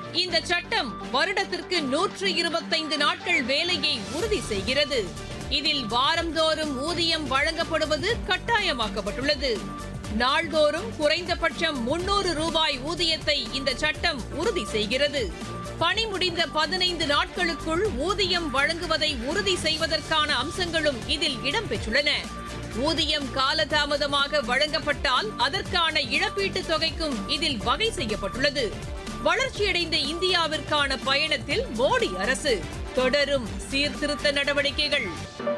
இந்த சட்டம் வருடத்திற்கு நூற்று இருபத்தைந்து நாட்கள் வேலையை உறுதி செய்கிறது இதில் வாரந்தோறும் ஊதியம் வழங்கப்படுவது கட்டாயமாக்கப்பட்டுள்ளது நாள்தோறும் குறைந்தபட்சம் முன்னூறு ரூபாய் ஊதியத்தை இந்த சட்டம் உறுதி செய்கிறது பணி முடிந்த பதினைந்து நாட்களுக்குள் ஊதியம் வழங்குவதை உறுதி செய்வதற்கான அம்சங்களும் இதில் இடம்பெற்றுள்ளன ஊதியம் காலதாமதமாக வழங்கப்பட்டால் அதற்கான இழப்பீட்டுத் தொகைக்கும் இதில் வகை செய்யப்பட்டுள்ளது வளர்ச்சியடைந்த இந்தியாவிற்கான பயணத்தில் மோடி அரசு தொடரும் சீர்திருத்த நடவடிக்கைகள்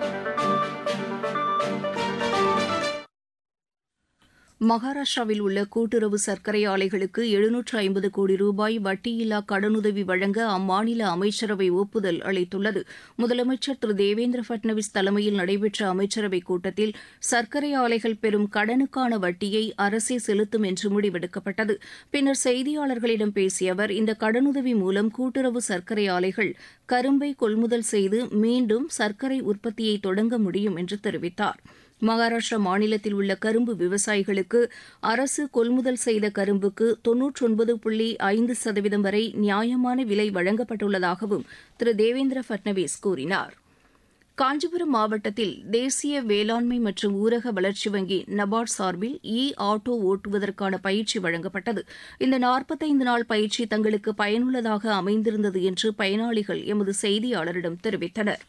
மகாராஷ்டிராவில் உள்ள கூட்டுறவு சர்க்கரை ஆலைகளுக்கு எழுநூற்று ஐம்பது கோடி ரூபாய் வட்டியில்லா கடனுதவி வழங்க அம்மாநில அமைச்சரவை ஒப்புதல் அளித்துள்ளது முதலமைச்சர் திரு தேவேந்திர பட்னவிஸ் தலைமையில் நடைபெற்ற அமைச்சரவைக் கூட்டத்தில் சர்க்கரை ஆலைகள் பெறும் கடனுக்கான வட்டியை அரசே செலுத்தும் என்று முடிவெடுக்கப்பட்டது பின்னர் செய்தியாளர்களிடம் பேசிய அவர் இந்த கடனுதவி மூலம் கூட்டுறவு சர்க்கரை ஆலைகள் கரும்பை கொள்முதல் செய்து மீண்டும் சர்க்கரை உற்பத்தியை தொடங்க முடியும் என்று தெரிவித்தார் மகாராஷ்டிரா மாநிலத்தில் உள்ள கரும்பு விவசாயிகளுக்கு அரசு கொள்முதல் செய்த கரும்புக்கு தொன்னூற்றொன்பது புள்ளி ஐந்து சதவீதம் வரை நியாயமான விலை வழங்கப்பட்டுள்ளதாகவும் திரு தேவேந்திர பட்னவிஸ் கூறினார் காஞ்சிபுரம் மாவட்டத்தில் தேசிய வேளாண்மை மற்றும் ஊரக வளர்ச்சி வங்கி நபார்ட் சார்பில் இ ஆட்டோ ஓட்டுவதற்கான பயிற்சி வழங்கப்பட்டது இந்த நாற்பத்தைந்து நாள் பயிற்சி தங்களுக்கு பயனுள்ளதாக அமைந்திருந்தது என்று பயனாளிகள் எமது செய்தியாளரிடம் தெரிவித்தனர்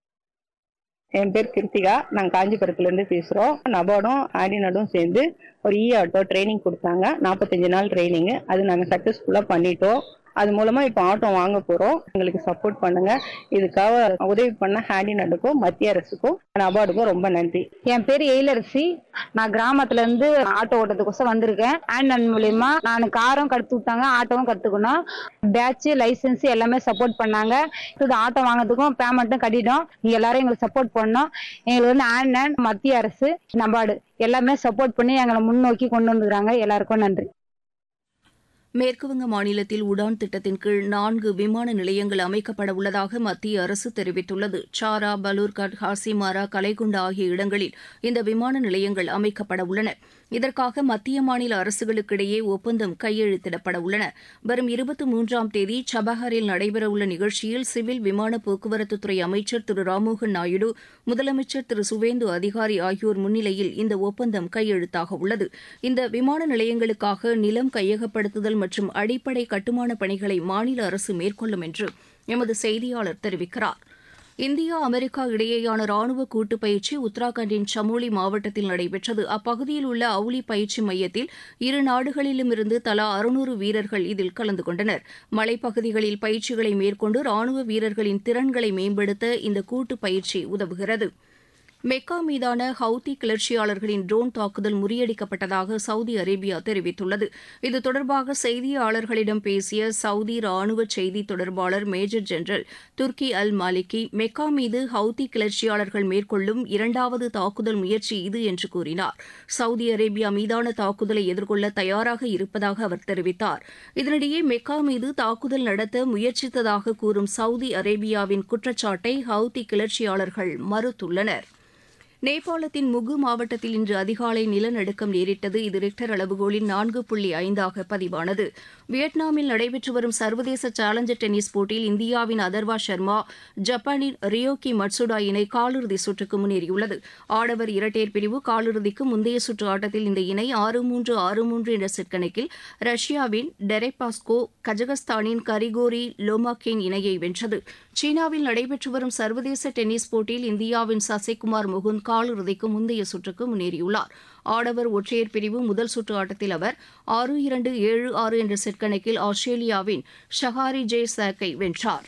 என் பேர் கிருத்திகா நாங்கள் காஞ்சிபுரத்துல இருந்து பேசுறோம் நபார்டும் ஆடினடும் சேர்ந்து ஒரு இ ஆட்டோ ட்ரைனிங் கொடுத்தாங்க நாற்பத்தஞ்சு நாள் ட்ரைனிங் அது நாங்கள் சக்ஸஸ்ஃபுல்லா பண்ணிட்டோம் அது மூலமா இப்போ ஆட்டோ வாங்க போறோம் எங்களுக்கு சப்போர்ட் பண்ணுங்க இதுக்காக உதவி பண்ண ஹேண்டினடுக்கும் மத்திய அரசுக்கும் நபார்டுக்கும் ரொம்ப நன்றி என் பேர் எயிலரசி நான் கிராமத்துல இருந்து ஆட்டோ ஓட்டத்துக்கோசம் வந்திருக்கேன் ஆண்ட் மூலியமா நான் காரும் கத்து விட்டாங்க ஆட்டோவும் கத்துக்கணும் பேட்ச் லைசன்ஸ் எல்லாமே சப்போர்ட் பண்ணாங்க இது ஆட்டோ வாங்குறதுக்கும் பேமெண்ட்டும் கட்டிட்டோம் நீங்க எல்லாரும் எங்களுக்கு சப்போர்ட் பண்ணோம் எங்களுக்கு வந்து ஆண்ட் அண்ட் மத்திய அரசு நபார்டு எல்லாமே சப்போர்ட் பண்ணி எங்களை முன்னோக்கி கொண்டு வந்துக்கிறாங்க எல்லாருக்கும் நன்றி மேற்குவங்க மாநிலத்தில் உடான் திட்டத்தின் கீழ் நான்கு விமான நிலையங்கள் அமைக்கப்பட உள்ளதாக மத்திய அரசு தெரிவித்துள்ளது சாரா பலூர்கட் ஹாசிமாரா கலைகுண்டா ஆகிய இடங்களில் இந்த விமான நிலையங்கள் அமைக்கப்பட உள்ளன இதற்காக மத்திய மாநில அரசுகளுக்கிடையே ஒப்பந்தம் கையெழுத்திடப்பட உள்ளன வரும் இருபத்தி மூன்றாம் தேதி சபஹரில் நடைபெறவுள்ள நிகழ்ச்சியில் சிவில் விமான போக்குவரத்துத்துறை அமைச்சர் திரு ராம்மோகன் நாயுடு முதலமைச்சர் திரு சுவேந்து அதிகாரி ஆகியோர் முன்னிலையில் இந்த ஒப்பந்தம் கையெழுத்தாக உள்ளது இந்த விமான நிலையங்களுக்காக நிலம் கையகப்படுத்துதல் மற்றும் அடிப்படை கட்டுமான பணிகளை மாநில அரசு மேற்கொள்ளும் என்று எமது செய்தியாளர் தெரிவிக்கிறார் இந்தியா அமெரிக்கா இடையேயான ராணுவ கூட்டு பயிற்சி உத்தராகண்டின் சமோலி மாவட்டத்தில் நடைபெற்றது அப்பகுதியில் உள்ள அவுலி பயிற்சி மையத்தில் இரு நாடுகளிலுமிருந்து தலா அறுநூறு வீரர்கள் இதில் கலந்து கொண்டனர் மலைப்பகுதிகளில் பயிற்சிகளை மேற்கொண்டு ராணுவ வீரர்களின் திறன்களை மேம்படுத்த இந்த கூட்டு பயிற்சி உதவுகிறது மெக்கா மீதான ஹவுதி கிளர்ச்சியாளர்களின் ட்ரோன் தாக்குதல் முறியடிக்கப்பட்டதாக சவுதி அரேபியா தெரிவித்துள்ளது இது தொடர்பாக செய்தியாளர்களிடம் பேசிய சவுதி ராணுவ செய்தி தொடர்பாளர் major general Turki al Maliki Mecca மீது ஹவுதி கிளர்ச்சியாளர்கள் மேற்கொள்ளும் இரண்டாவது தாக்குதல் முயற்சி இது என்று கூறினார் சவுதி அரேபியா மீதான தாக்குதலை எதிர்கொள்ள தயாராக இருப்பதாக அவர் தெரிவித்தார் இதனிடையே மெக்கா மீது தாக்குதல் நடத்த முயற்சித்ததாக கூறும் சவுதி அரேபியாவின் குற்றச்சாட்டை ஹவுதி கிளர்ச்சியாளர்கள் மறுத்துள்ளனா் நேபாளத்தின் முகு மாவட்டத்தில் இன்று அதிகாலை நிலநடுக்கம் நேரிட்டது இது ரிக்டர் அளவுகோலில் நான்கு புள்ளி ஐந்தாக பதிவானது வியட்நாமில் நடைபெற்று வரும் சர்வதேச சேலஞ்சர் டென்னிஸ் போட்டியில் இந்தியாவின் அதர்வா சர்மா ஜப்பானின் ரியோகி மட்சுடா இணை காலிறுதி சுற்றுக்கு முன்னேறியுள்ளது ஆடவர் இரட்டையர் பிரிவு காலிறுதிக்கு முந்தைய சுற்று ஆட்டத்தில் இந்த இணை ஆறு மூன்று ஆறு மூன்று என்ற செட் கணக்கில் ரஷ்யாவின் டெரெபாஸ்கோ கஜகஸ்தானின் கரிகோரி லோமாக்கேன் இணையை வென்றது சீனாவில் நடைபெற்று வரும் சர்வதேச டென்னிஸ் போட்டியில் இந்தியாவின் சசிகுமார் முகுந்த் காலிறுதிக்கு முந்தைய சுற்றுக்கு முன்னேறியுள்ளார் ஆடவர் ஒற்றையர் பிரிவு முதல் சுற்று ஆட்டத்தில் அவர் ஆறு இரண்டு ஏழு ஆறு என்ற செட் கணக்கில் ஆஸ்திரேலியாவின் ஷஹாரி ஜே சாக்கை வென்றார்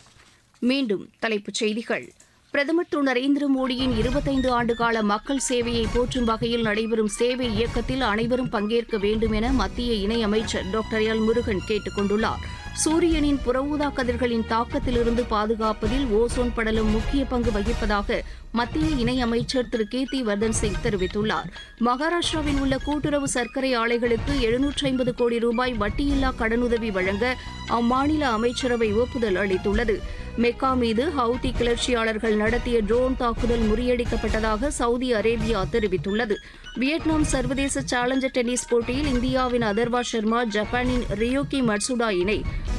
மீண்டும் தலைப்புச் செய்திகள் பிரதமர் திரு நரேந்திர மோடியின் இருபத்தைந்து ஆண்டுகால மக்கள் சேவையை போற்றும் வகையில் நடைபெறும் சேவை இயக்கத்தில் அனைவரும் பங்கேற்க வேண்டும் என மத்திய இணையமைச்சர் டாக்டர் எல் முருகன் கேட்டுக் கொண்டுள்ளார் சூரியனின் புறஊதா கதிர்களின் தாக்கத்திலிருந்து பாதுகாப்பதில் ஓசோன் படலம் முக்கிய பங்கு வகிப்பதாக மத்திய இணையமைச்சர் திரு கீர்த்தி வர்தன் சிங் தெரிவித்துள்ளார் மகாராஷ்டிராவில் உள்ள கூட்டுறவு சர்க்கரை ஆலைகளுக்கு எழுநூற்றி ஐம்பது கோடி ரூபாய் வட்டியில்லா கடனுதவி வழங்க அம்மாநில அமைச்சரவை ஒப்புதல் அளித்துள்ளது மெக்கா மீது ஹவுதி கிளர்ச்சியாளர்கள் நடத்திய ட்ரோன் தாக்குதல் முறியடிக்கப்பட்டதாக சவுதி அரேபியா தெரிவித்துள்ளது வியட்நாம் சர்வதேச சேலஞ்சர் டென்னிஸ் போட்டியில் இந்தியாவின் அதர்வா சர்மா ஜப்பானின் ரியோகி மட்சுடா இணை